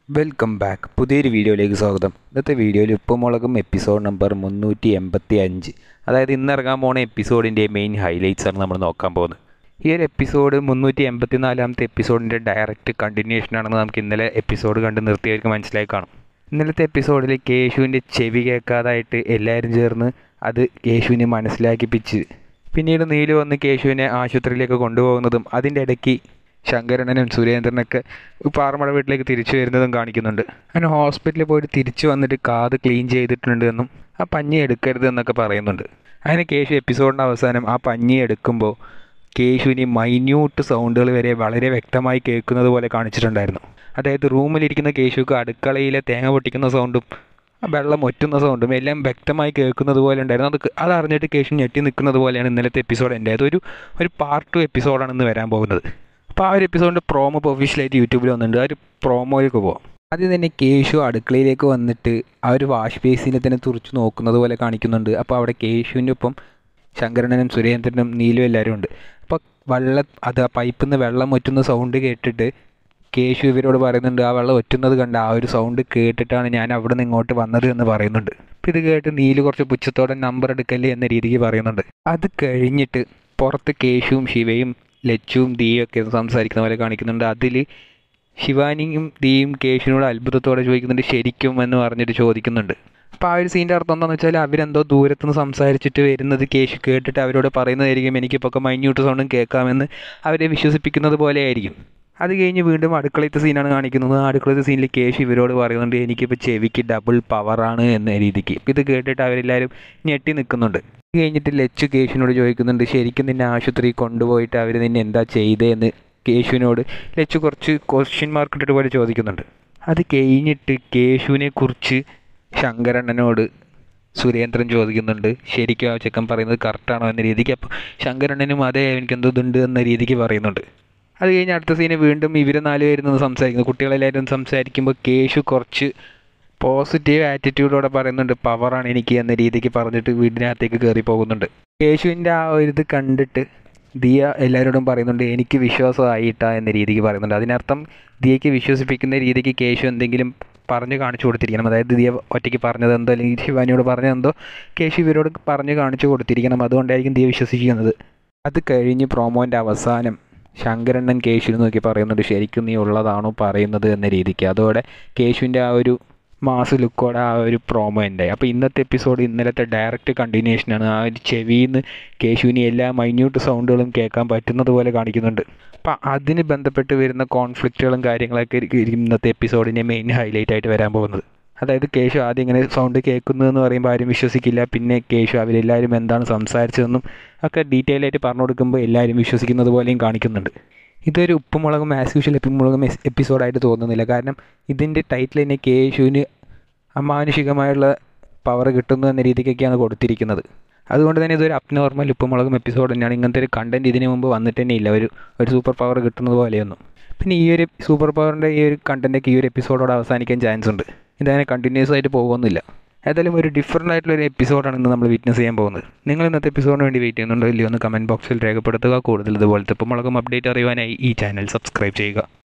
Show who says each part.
Speaker 1: welcome back പുതിയൊരു വീഡിയോയിലേക്ക് സ്വാഗതം ഇന്നത്തെ വീഡിയോയിൽ ഉപ്പുമുളകും എപ്പിസോഡ് നമ്പർ മുന്നൂറ്റി എൺപത്തി അഞ്ച് അതായത് ഇന്ന് ഇറങ്ങാൻ പോണ എപ്പിസോഡിൻ്റെ മെയിൻ ഹൈലൈറ്റ്സ് ആണ് നമ്മൾ നോക്കാൻ പോകുന്നത് ഈ ഒരു എപ്പിസോഡ് മുന്നൂറ്റി എൺപത്തി നാലാമത്തെ എപ്പിസോഡിൻ്റെ ഡയറക്റ്റ് കണ്ടിന്യൂഷൻ ആണെന്ന് നമുക്ക് ഇന്നലെ എപ്പിസോഡ് കണ്ട് നിർത്തിയവർക്ക് മനസ്സിലായി കാണും ഇന്നലത്തെ എപ്പിസോഡിൽ കേശുവിൻ്റെ ചെവി കേൾക്കാതായിട്ട് എല്ലാവരും ചേർന്ന് അത് കേശുവിനെ മനസ്സിലാക്കിപ്പിച്ച് പിന്നീട് നീലു വന്ന് കേശുവിനെ ആശുപത്രിയിലേക്ക് കൊണ്ടുപോകുന്നതും അതിൻ്റെ ഇടയ്ക്ക് ശങ്കരണ്ണനും സുരേന്ദ്രനൊക്കെ പാറമട വീട്ടിലേക്ക് തിരിച്ചു വരുന്നതും കാണിക്കുന്നുണ്ട് അങ്ങനെ ഹോസ്പിറ്റലിൽ പോയിട്ട് തിരിച്ചു വന്നിട്ട് കാത് ക്ലീൻ ചെയ്തിട്ടുണ്ട് എന്നും ആ പഞ്ഞി എടുക്കരുത് എന്നൊക്കെ പറയുന്നുണ്ട് അങ്ങനെ കേശു എപ്പിസോഡിൻ്റെ അവസാനം ആ പഞ്ഞി എടുക്കുമ്പോൾ കേശുവിന് മൈന്യൂട്ട് സൗണ്ടുകൾ വരെ വളരെ വ്യക്തമായി കേൾക്കുന്നത് പോലെ കാണിച്ചിട്ടുണ്ടായിരുന്നു അതായത് റൂമിലിരിക്കുന്ന കേശുക്ക് അടുക്കളയിലെ തേങ്ങ പൊട്ടിക്കുന്ന സൗണ്ടും ആ വെള്ളം ഒറ്റുന്ന സൗണ്ടും എല്ലാം വ്യക്തമായി കേൾക്കുന്നത് പോലെ ഉണ്ടായിരുന്നു അത് അത് അറിഞ്ഞിട്ട് കേശു ഞെട്ടി നിൽക്കുന്നത് പോലെയാണ് ഇന്നലത്തെ എപ്പിസോഡ് എൻ്റെ അതൊരു ഒരു പാർട്ട് ടു എപ്പിസോഡാണ് ഇന്ന് വരാൻ പോകുന്നത് അപ്പോൾ ആ ഒരു എപ്പിസോഡിൻ്റെ പ്രോമോ ഇപ്പോൾ ഒഫീഷ്യലായിട്ട് യൂട്യൂബിൽ വന്നിട്ടുണ്ട് ആ ഒരു പ്രോമോയിലേക്ക് പോവാം ആദ്യം തന്നെ കേശു അടുക്കളയിലേക്ക് വന്നിട്ട് ആ ഒരു വാഷ് ബേസിനെ തന്നെ തുറച്ച് നോക്കുന്നത് പോലെ കാണിക്കുന്നുണ്ട് അപ്പോൾ അവിടെ കേശുവിൻ്റെ ഒപ്പം ശങ്കരണ്ണനും സുരേന്ദ്രനും നീലും എല്ലാവരും ഉണ്ട് അപ്പോൾ വെള്ളം അത് ആ പൈപ്പിൽ നിന്ന് വെള്ളം ഒറ്റുന്ന സൗണ്ട് കേട്ടിട്ട് കേശു ഇവരോട് പറയുന്നുണ്ട് ആ വെള്ളം ഒറ്റുന്നത് കണ്ട് ആ ഒരു സൗണ്ട് കേട്ടിട്ടാണ് ഞാൻ അവിടെ നിന്ന് ഇങ്ങോട്ട് വന്നത് എന്ന് പറയുന്നുണ്ട് അപ്പോൾ ഇത് കേട്ട് നീല് കുറച്ച് പുച്ഛത്തോടെ നമ്പർ എടുക്കല്ലേ എന്ന രീതിക്ക് പറയുന്നുണ്ട് അത് കഴിഞ്ഞിട്ട് പുറത്ത് കേശുവും ശിവയും ലച്ചുവും ദിയും ഒക്കെ സംസാരിക്കുന്ന പോലെ കാണിക്കുന്നുണ്ട് അതിൽ ശിവാനിയും ദിയും കേശുവിനോട് അത്ഭുതത്തോടെ ചോദിക്കുന്നുണ്ട് ശരിക്കും എന്ന് പറഞ്ഞിട്ട് ചോദിക്കുന്നുണ്ട് അപ്പോൾ ആ ഒരു സീൻ്റെ അർത്ഥം എന്താണെന്ന് വെച്ചാൽ അവരെന്തോ ദൂരത്തുനിന്ന് സംസാരിച്ചിട്ട് വരുന്നത് കേശു കേട്ടിട്ട് അവരോട് പറയുന്നതായിരിക്കും എനിക്കിപ്പോൾ ഒക്കെ മൈന്യൂട്ട് സൗണ്ടും കേൾക്കാമെന്ന് അവരെ വിശ്വസിപ്പിക്കുന്നത് പോലെ ആയിരിക്കും അത് കഴിഞ്ഞ് വീണ്ടും അടുക്കളത്തെ സീനാണ് കാണിക്കുന്നത് ആ അടുക്കളത്തെ സീനിൽ കേശു ഇവരോട് പറയുന്നുണ്ട് എനിക്കിപ്പോൾ ചെവിക്ക് ഡബിൾ പവറാണ് എന്ന രീതിക്ക് ഇത് കേട്ടിട്ട് അവരെല്ലാവരും ഞെട്ടി നിൽക്കുന്നുണ്ട് ഇത് കഴിഞ്ഞിട്ട് ലച്ചു കേശുവിനോട് ചോദിക്കുന്നുണ്ട് ശരിക്കും നിന്നെ ആശുപത്രി കൊണ്ടുപോയിട്ട് അവർ നിന്നെ എന്താ ചെയ്തതെന്ന് കേശുവിനോട് ലച്ചു കുറച്ച് ക്വസ്റ്റ്യൻ മാർക്ക് ഇട്ടിട്ട് പോലെ ചോദിക്കുന്നുണ്ട് അത് കഴിഞ്ഞിട്ട് കേശുവിനെ കുറിച്ച് ശങ്കരണ്ണനോട് സുരേന്ദ്രൻ ചോദിക്കുന്നുണ്ട് ശരിക്കും ആ ചെക്കൻ പറയുന്നത് കറക്റ്റാണോ എന്ന രീതിക്ക് അപ്പോൾ ശങ്കരണ്ണനും അതേ എനിക്ക് എന്തോ ഇതുണ്ട് എന്ന രീതിക്ക് പറയുന്നുണ്ട് അത് കഴിഞ്ഞ് അടുത്ത സീന് വീണ്ടും ഇവർ നാല് പേരുന്ന് സംസാരിക്കുന്നു കുട്ടികളെല്ലാവരും സംസാരിക്കുമ്പോൾ കേശു കുറച്ച് പോസിറ്റീവ് ആറ്റിറ്റ്യൂഡോടെ പറയുന്നുണ്ട് പവറാണ് എനിക്ക് എന്ന രീതിക്ക് പറഞ്ഞിട്ട് വീടിനകത്തേക്ക് കയറി പോകുന്നുണ്ട് കേശുവിൻ്റെ ആ ഒരു ഇത് കണ്ടിട്ട് ദിയ എല്ലാവരോടും പറയുന്നുണ്ട് എനിക്ക് വിശ്വാസമായിട്ടാ എന്ന രീതിക്ക് പറയുന്നുണ്ട് അതിനർത്ഥം ദിയയ്ക്ക് വിശ്വസിപ്പിക്കുന്ന രീതിക്ക് കേശു എന്തെങ്കിലും പറഞ്ഞു കാണിച്ചു കൊടുത്തിരിക്കണം അതായത് ദിയ ഒറ്റയ്ക്ക് പറഞ്ഞത് എന്തോ അല്ലെങ്കിൽ ശിവാനിയോട് പറഞ്ഞതെന്തോ കേശു ഇവരോട് പറഞ്ഞു കാണിച്ചു കൊടുത്തിരിക്കണം അതുകൊണ്ടായിരിക്കും ദിയ വിശ്വസിക്കുന്നത് അത് കഴിഞ്ഞ് പ്രോമോൻ്റെ അവസാനം ശങ്കരണ്ണൻ കേശുവിനെ നോക്കി പറയുന്നുണ്ട് ശരിക്കും നീ ഉള്ളതാണോ പറയുന്നത് എന്ന രീതിക്ക് അതോടെ കേശുവിൻ്റെ ആ ഒരു മാസ് ലുക്കോടെ ആ ഒരു പ്രോമോ ഉണ്ടായി അപ്പോൾ ഇന്നത്തെ എപ്പിസോഡ് ഇന്നലത്തെ ഡയറക്റ്റ് കണ്ടിന്യൂഷനാണ് ആ ഒരു ചെവിയിൽ നിന്ന് കേശുവിന് എല്ലാ മൈന്യൂട്ട് സൗണ്ടുകളും കേൾക്കാൻ പറ്റുന്നത് പോലെ കാണിക്കുന്നുണ്ട് അപ്പോൾ അതിന് ബന്ധപ്പെട്ട് വരുന്ന കോൺഫ്ലിക്റ്റുകളും കാര്യങ്ങളൊക്കെ ആയിരിക്കും ഇന്നത്തെ എപ്പിസോഡിൻ്റെ മെയിൻ ഹൈലൈറ്റ് ആയിട്ട് വരാൻ പോകുന്നത് അതായത് കേശു ആദ്യം ഇങ്ങനെ സൗണ്ട് കേൾക്കുന്നതെന്ന് പറയുമ്പോൾ ആരും വിശ്വസിക്കില്ല പിന്നെ കേശു അവരെല്ലാവരും എന്താണ് സംസാരിച്ചതെന്നും ഒക്കെ ഡീറ്റെയിൽ ആയിട്ട് പറഞ്ഞു കൊടുക്കുമ്പോൾ എല്ലാവരും വിശ്വസിക്കുന്നത് പോലെയും കാണിക്കുന്നുണ്ട് ഇതൊരു ഉപ്പുമുളകും ആസ് യൂഷ്വൽ ഉപ്പുമുളകും എപ്പിസോഡായിട്ട് തോന്നുന്നില്ല കാരണം ഇതിൻ്റെ ടൈറ്റിൽ തന്നെ കേശുവിന് അമാനുഷികമായുള്ള പവർ കിട്ടുന്നു എന്ന രീതിക്കൊക്കെയാണ് കൊടുത്തിരിക്കുന്നത് അതുകൊണ്ട് തന്നെ ഇതൊരു അപ്നോർമൽ ഉപ്പുമുളകും എപ്പിസോഡ് തന്നെയാണ് ഇങ്ങനത്തെ ഒരു കണ്ടൻറ്റ് ഇതിനു മുമ്പ് വന്നിട്ട് തന്നെ ഇല്ല ഒരു ഒരു സൂപ്പർ പവർ കിട്ടുന്നത് പോലെയൊന്നും പിന്നെ ഈ ഒരു സൂപ്പർ പവറിൻ്റെ ഈ ഒരു കണ്ടൻറ്റൊക്കെ ഈ ഒരു എപ്പിസോഡോട് അവസാനിക്കാൻ ചാൻസ് ഉണ്ട് ഇതങ്ങനെ കണ്ടിന്യൂസ് ആയിട്ട് പോകുന്നില്ല ഏതായാലും ഒരു ഡിഫറൻ്റ് ആയിട്ടുള്ള ഒരു എപ്പിസോഡാണ് ഇന്ന് നമ്മൾ വിറ്റ്നസ് ചെയ്യാൻ പോകുന്നത് നിങ്ങൾ ഇന്നത്തെ എപ്പിസോഡിന് വേണ്ടി വെയിറ്റ് ചെയ്യുന്നുണ്ടോ ഇല്ലയോ എന്ന് കമൻറ്റ് ബോക്സിൽ രേഖപ്പെടുത്തുക കൂടുതൽ ഇതുപോലത്തെ ഉപ്പുമുളകും അപ്ഡേറ്റ് അറിയുവാനായി ഈ ചാനൽ സബ്സ്ക്രൈബ് ചെയ്യുക